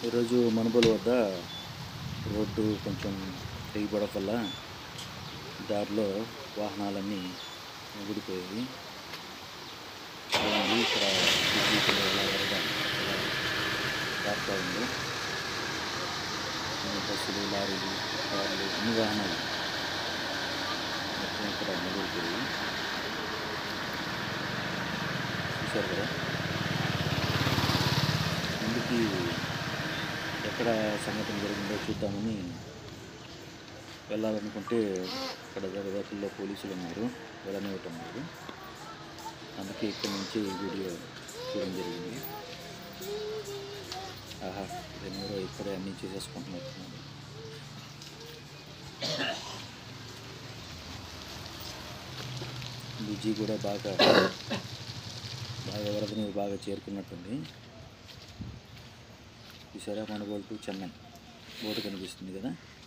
ఈరోజు మనుబోలు వద్ద రోడ్డు కొంచెం తెగిపడడం వల్ల దారిలో వాహనాలన్నీ ఊడిపోయాయి చూడండి ఇక్కడ విద్యుత్ ఎలా వరద ఎలా పారుతూ ఉంది ఈ బస్సులు లారీలు కార్లు అన్ని వాహనాలు మొత్తం ఇక్కడ ముగిరిపోయాయి చూశారు కదా ముందుకి ఎక్కడ సంఘటన జరిగిందో చూద్దామని వెళ్ళాలనుకుంటే ఇక్కడ దరిదాపుల్లో పోలీసులు ఉన్నారు వెళ్ళనివ్వటం లేదు అందుకే ఇక్కడ నుంచి వీడియో చూడడం జరిగింది ఆహా ఇదెన్నో ఇక్కడే అన్నీ చేసేసుకుంటున్నట్టున్నారు బుజ్జి కూడా బాగా బాగా వరద నీరు బాగా చేరుకున్నట్టుంది చూసారా మన టు చెన్నై బోర్డు కనిపిస్తుంది కదా